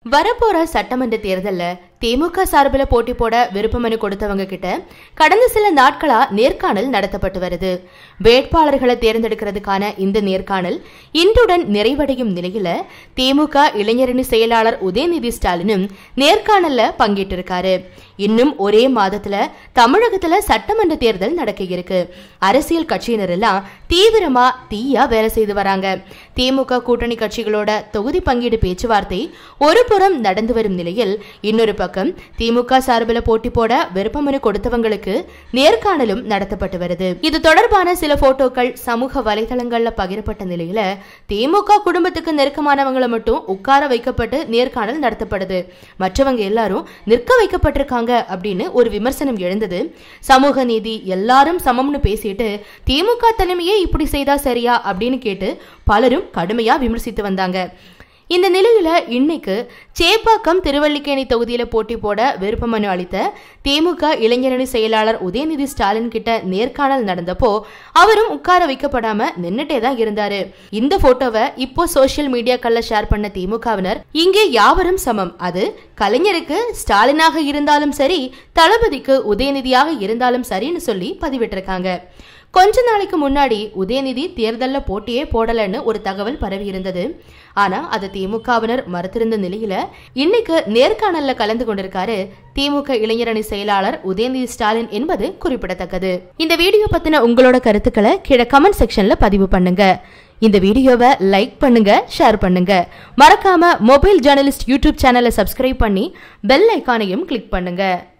வரப்போற சட்டமன்ற தேர்தல்ல திமுக சார்பில் போட்டி போட விருப்பமனு கொடுத்தவங்க கிட்ட கடந்த சில நாட்களா நேர்காணல் நடத்தப்பட்டு வருது வேட்பாளர்களை தேர்ந்தெடுக்கிறதுக்கான இந்த நேர்காணல் இன்றுடன் நிறைவடையும் நிலையில திமுக இளைஞரணி செயலாளர் உதயநிதி ஸ்டாலினும் நேர்காணல்ல பங்கேற்றிருக்காரு இன்னும் ஒரே மாதத்துல தமிழகத்துல சட்டமன்ற தேர்தல் நடக்க இருக்கு அரசியல் கட்சியினர் எல்லாம் தீவிரமா தீயா வேலை செய்து வராங்க திமுக கூட்டணி கட்சிகளோட தொகுதி பங்கீடு பேச்சுவார்த்தை ஒரு புறம் நடந்து வரும் நிலையில் இன்னொரு பக்கம் திமுக சார்பில் போட்டி போட விருப்பமனு கொடுத்தவங்களுக்கு நேர்காணலும் நடத்தப்பட்டு வருது இது தொடர்பான சில போட்டோக்கள் சமூக வலைதளங்கள்ல பகிரப்பட்ட நிலையில திமுக குடும்பத்துக்கு நெருக்கமானவங்களை மட்டும் உட்கார வைக்கப்பட்டு நேர்காணல் நடத்தப்படுது மற்றவங்க எல்லாரும் நிற்க வைக்கப்பட்டிருக்காங்க அப்படின்னு ஒரு விமர்சனம் எழுந்தது சமூக நீதி எல்லாரும் சமம்னு பேசிட்டு திமுக தலைமையே இப்படி செய்தா சரியா அப்படின்னு கேட்டு பலரும் கடுமையா விமர்சித்து வந்தாங்க இந்த நிலையில இன்னைக்கு சேப்பாக்கம் திருவல்லிக்கேணி தொகுதியில போட்டி போட விருப்ப மனு அளித்த திமுக இளைஞரணி செயலாளர் உதயநிதி ஸ்டாலின் கிட்ட நேர்காணல் நடந்தப்போ அவரும் உட்கார வைக்கப்படாம நின்னுட்டே தான் இருந்தாரு இந்த போட்டோவை இப்போ சோசியல் மீடியாக்கள்ல ஷேர் பண்ண திமுகவினர் இங்கே யாவரும் சமம் அது கலைஞருக்கு ஸ்டாலினாக இருந்தாலும் சரி தளபதிக்கு உதயநிதியாக இருந்தாலும் சரின்னு சொல்லி பதிவிட்டிருக்காங்க கொஞ்ச நாளைக்கு முன்னாடி உதயநிதி தேர்தல்ல போட்டியே போடலன்னு ஒரு தகவல் பரவி இருந்தது ஆனா அது திமுகவினர் மறுத்திருந்த நிலையில இன்னைக்கு நேர்காணல்ல கலந்து கொண்டிருக்காரு திமுக இளைஞரணி செயலாளர் உதயநிதி ஸ்டாலின் என்பது குறிப்பிடத்தக்கது இந்த வீடியோ பத்தின உங்களோட கருத்துக்களை கீழே கமெண்ட் செக்ஷன்ல பதிவு பண்ணுங்க இந்த வீடியோவை லைக் பண்ணுங்க ஷேர் பண்ணுங்க மறக்காம மொபைல் ஜேர்னலிஸ்ட் யூடியூப் சேனலை சப்ஸ்கிரைப் பண்ணி பெல் ஐக்கானையும் கிளிக் பண்ணுங்க